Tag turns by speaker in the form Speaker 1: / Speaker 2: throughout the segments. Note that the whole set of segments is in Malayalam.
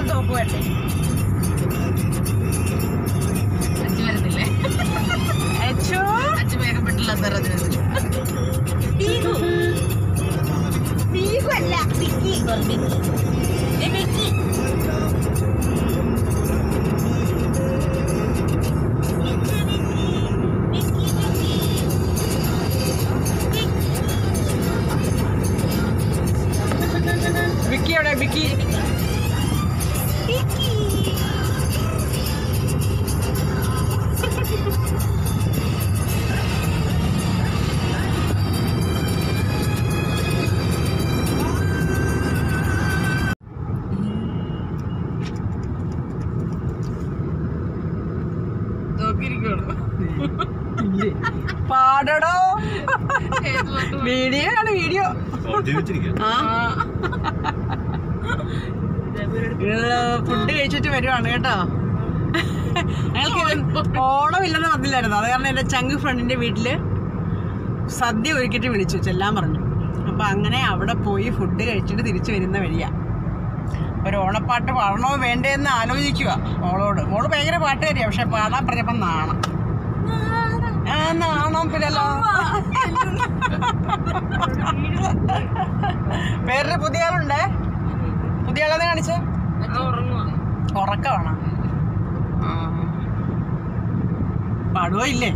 Speaker 1: ദിവസം സോപ്പ് വേണ്ടേ
Speaker 2: അച്ഛൻ വരുന്നില്ലേ
Speaker 1: അച്ചോ
Speaker 2: അച്ഛൻ വേഗം പെട്ടില്ല സാർ അതിന്
Speaker 1: ബീഗു ബീഗു അല്ല ബിക്കി ദേ ബിക്കി ബിക്കി, ബിക്കി.
Speaker 3: വിക്കി എവിടെ വിക്കി
Speaker 1: ബിക്കി.
Speaker 2: നോക്കിയിരിക്കുള്ളൂ
Speaker 3: പാടടോ
Speaker 2: ഏത് പാട്ട്
Speaker 3: വീഡിയോ ആണ് വീഡിയോ ആ ഫുഡ് കഴിച്ചിട്ട് വരുവാണ് കേട്ടോ ഞങ്ങൾക്ക് ഓണമില്ലെന്ന് പറഞ്ഞില്ലായിരുന്നു അത് കാരണം എൻ്റെ ചങ്ക് ഫ്രണ്ടിന്റെ വീട്ടില് സദ്യ ഒരുക്കിട്ട് വിളിച്ചു ചെല്ലാൻ പറഞ്ഞു അപ്പൊ അങ്ങനെ അവിടെ പോയി ഫുഡ് കഴിച്ചിട്ട് തിരിച്ചു വരുന്ന വഴിയാ ഒരു ഓണപ്പാട്ട് പാടണോ വേണ്ടേ എന്ന് ആലോചിക്കുക മോളോട് മോള് ഭയങ്കര പാട്ടുകാരിയാ പക്ഷെ പാടാൻ പറഞ്ഞപ്പോ നാണം ആ നാണം പിന്നല്ലോ വേറൊരു പുതിയ ആളുണ്ടേ പുതിയ ആളെന്ന് കാണിച്ചേ
Speaker 2: ഉറങ്ങുവാ
Speaker 3: ഉറക്കമാണ് പാടുവോ ഇല്ലേ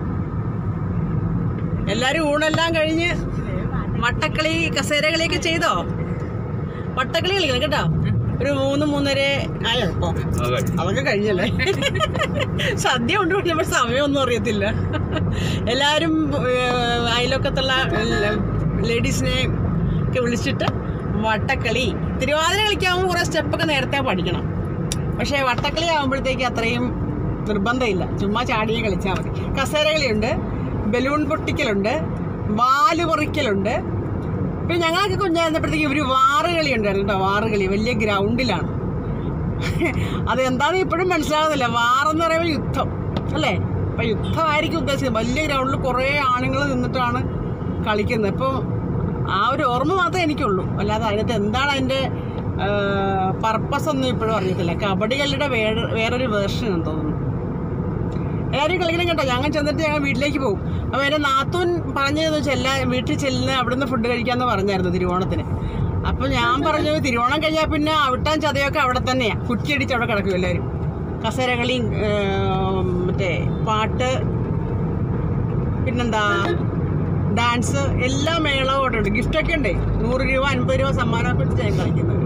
Speaker 3: എല്ലാരും ഊണെല്ലാം കഴിഞ്ഞ് വട്ടക്കളി കസേരകളിയൊക്കെ ചെയ്തോ വട്ടക്കളി കളിക്കണം കേട്ടോ ഒരു മൂന്ന് മൂന്നര ആയോ ഇപ്പൊ അതൊക്കെ കഴിഞ്ഞല്ലേ സദ്യ കൊണ്ട് നമ്മൾ സമയമൊന്നും അറിയത്തില്ല എല്ലാവരും ഏഹ്, അയൽവക്കത്തുള്ള ലേഡീസിനെ ഒക്കെ വിളിച്ചിട്ട് വട്ടക്കളി തിരുവാതിര കളിക്കാവുമ്പോൾ കുറേ സ്റ്റെപ്പൊക്കെ നേരത്തെ പഠിക്കണം പക്ഷേ വട്ടക്കളി ആകുമ്പോഴത്തേക്ക് അത്രയും നിർബന്ധമില്ല ചുമ്മാ ചാടിയെ കളിച്ചാൽ മതി കസേര കളിയുണ്ട് ബലൂൺ പൊട്ടിക്കലുണ്ട് വാല് പറിക്കലുണ്ട് പിന്നെ ഞങ്ങളൊക്കെ കുഞ്ഞായിരുന്നപ്പോഴത്തേക്ക് ഒരു വാറ് കളി ഉണ്ടായിരുന്നു കേട്ടോ വാറ് കളി വലിയ ഗ്രൗണ്ടിലാണ് അത് എന്താണെന്ന് ഇപ്പോഴും മനസ്സിലാകുന്നില്ല വാറെന്ന് പറയുമ്പോൾ യുദ്ധം അല്ലേ അപ്പം യുദ്ധമായിരിക്കും ഉദ്ദേശിച്ചത് വലിയ ഗ്രൗണ്ടിൽ കുറേ ആണുങ്ങൾ നിന്നിട്ടാണ് കളിക്കുന്നത് ഇപ്പോൾ ആ ഒരു ഓർമ്മ മാത്രമേ എനിക്കുള്ളൂ അല്ലാതെ അതിനകത്ത് എന്താണ് അതിൻ്റെ പർപ്പസ് ഒന്നും ഇപ്പോഴും അറിയത്തില്ല കബഡി കളിയുടെ വേറെ വേറൊരു വേർഷൻ എന്ന് തോന്നുന്നു എല്ലാവരും കളിക്കണം കേട്ടോ ഞങ്ങൾ ചെന്നിട്ട് ഞങ്ങൾ വീട്ടിലേക്ക് പോകും അപ്പോൾ എൻ്റെ നാത്തൂൻ പറഞ്ഞതെന്ന് വെച്ചാൽ എല്ലാ വീട്ടിൽ ചെല്ലുന്ന അവിടുന്ന് ഫുഡ് കഴിക്കാമെന്ന് പറഞ്ഞായിരുന്നു തിരുവോണത്തിന് അപ്പോൾ ഞാൻ പറഞ്ഞു തിരുവോണം കഴിഞ്ഞാൽ പിന്നെ അവിട്ടാൻ ചതയൊക്കെ അവിടെ തന്നെയാണ് കുറ്റിയടിച്ച് അവിടെ കിടക്കും എല്ലാവരും കസേര കളിയും ഏർ, മറ്റേ പാട്ട് പിന്നെന്താ ഡാൻസ് എല്ലാ മേളവും അവിടെ ഉണ്ട് ഗിഫ്റ്റൊക്കെ ഉണ്ട് നൂറ് രൂപ അൻപത് രൂപ സമ്മാനമൊക്കെ വെച്ച് ഞാൻ കളിക്കുന്നത്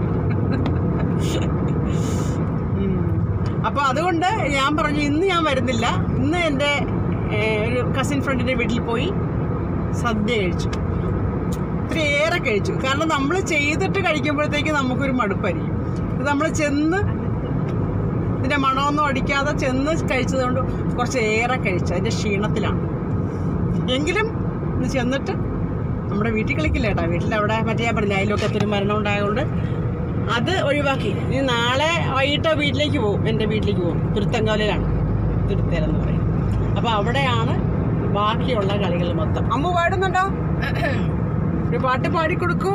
Speaker 3: ഉം. അപ്പോൾ അതുകൊണ്ട് ഞാൻ പറഞ്ഞു ഇന്ന് ഞാൻ വരുന്നില്ല ഇന്ന് എൻ്റെ ഏഹ്, ഒരു കസിൻ ഫ്രണ്ടിൻ്റെ വീട്ടിൽ പോയി സദ്യ കഴിച്ചു ഇത്രയേറെ കഴിച്ചു കാരണം നമ്മൾ ചെയ്തിട്ട് കഴിക്കുമ്പോഴത്തേക്ക് നമുക്കൊരു മടുപ്പായിരിക്കും ഇത് നമ്മൾ ചെന്ന് ഇതിൻ്റെ മണമൊന്നും അടിക്കാതെ ചെന്ന് കഴിച്ചത് കൊണ്ട് കുറച്ച് ഏറെ കഴിച്ചു അതിൻ്റെ ക്ഷീണത്തിലാണ് എങ്കിലും ഇന്ന് ചെന്നിട്ട് നമ്മുടെ വീട്ടിൽ കളിക്കില്ല കേട്ടോ വീട്ടിൽ അവിടെ മറ്റേ ഞാൻ പറഞ്ഞില്ല അയൽവക്കത്തൊരു മരണം ഉണ്ടായതുകൊണ്ട് അത് ഒഴിവാക്കി ഇനി നാളെ വൈകിട്ട് വീട്ടിലേക്ക് പോകും എൻ്റെ വീട്ടിലേക്ക് പോകും തുരുത്തങ്കോലയിലാണ് തുരുത്തേലെന്ന് പറയും അപ്പോൾ അവിടെയാണ് ബാക്കിയുള്ള കളികൾ മൊത്തം അമ്മ പാടുന്നുണ്ടോ ഒരു പാട്ട് പാടിക്കൊടുക്കൂ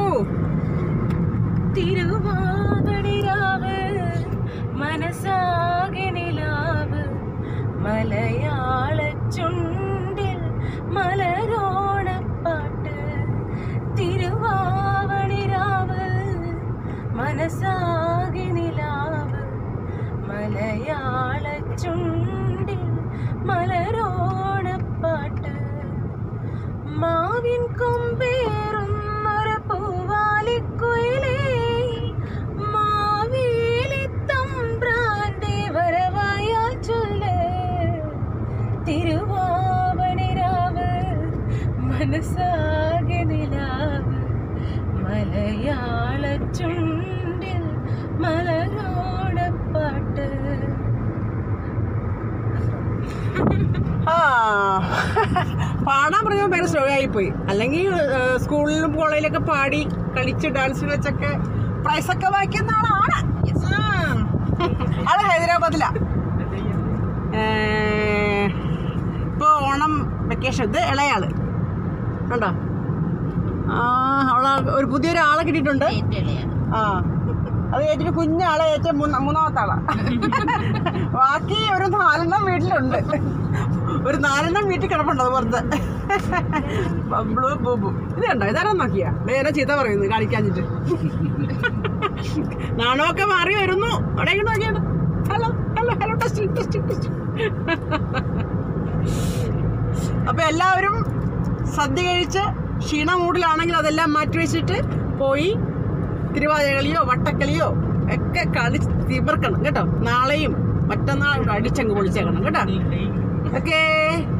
Speaker 1: തിരുവാതിരാവ് മനസ്സാകെ നിലാവ് മലയാള ചുണ്ടിൽ മലരോണപ്പാട്ട് തിരുവാവണിരാവ് മനസ്സാകെ നിലാവ് മലയാള ചുണ്ടിൽ മലരോണപ്പാട്ട് മാവിൻ കൊമ്പേറുന്നൊരു പൂവാലിക്കുയിലേ മാവേലി തമ്പ്രാന്റെ വരവായാൽ ചൊല്ല് തിരുവാവണിരാവ് മനസ്സാകെ നിലാവ് മലയാള ചുണ്ടിൽ മലരോണപ്പാട്ട്
Speaker 3: ആ പാടാൻ പറയുമ്പോൾ ഭയങ്കര സ്ലോ ആയിപ്പോയി അല്ലെങ്കിൽ ഏഹ്, സ്കൂളിലും കോളേജിലൊക്കെ പാടി കളിച്ച് ഡാൻസ് വെച്ചൊക്കെ പ്രൈസൊക്കെ വായിക്കുന്ന ആളാണ് ഉം. ആള് ഹൈദരാബാദിലാ ഏഹ്, ഇപ്പൊ ഓണം വെക്കേഷൻ ഇത് ഇളയാള് കണ്ടോ ആ അവളെ ഒരു പുതിയൊരാളെ കിട്ടിയിട്ടുണ്ട് ആ അത് ഏറ്റവും കുഞ്ഞാളെ ഏറ്റവും മൂന്ന- മൂന്നാമത്തെ ആളാ ബാക്കി ഒരു നാലെണ്ണം വീട്ടിലുണ്ട് ഒരു നാലെണ്ണം വീട്ടിൽ കിടപ്പുണ്ട് അത് പുറത്ത് ബബ്ലു ബൂബു ഇത് കണ്ടോ ഇതാരാ നോക്കിയാ നേരെ ചീത്ത പറയുന്നു കാണിക്കാഞ്ഞിട്ട് നാണമൊക്കെ മാറി വരുന്നു അവിടെ ഇങ്ങോട്ട് നോക്കിയാണ് hello hello hello test test test അപ്പൊ എല്ലാവരും സദ്യ കഴിച്ച് ക്ഷീണ മൂഡിലാണെങ്കിൽ അതെല്ലാം മാറ്റി വെച്ചിട്ട് പോയി തിരുവാതിരകളിയോ വട്ടക്കളിയോ ഒക്കെ കളിച്ച് തിമിർക്കണം കേട്ടോ നാളെയും മറ്റന്നാളും കൂടെ അടിച്ചങ്ങ് പൊളിച്ചേക്കണം കേട്ടോ ഓക്കേ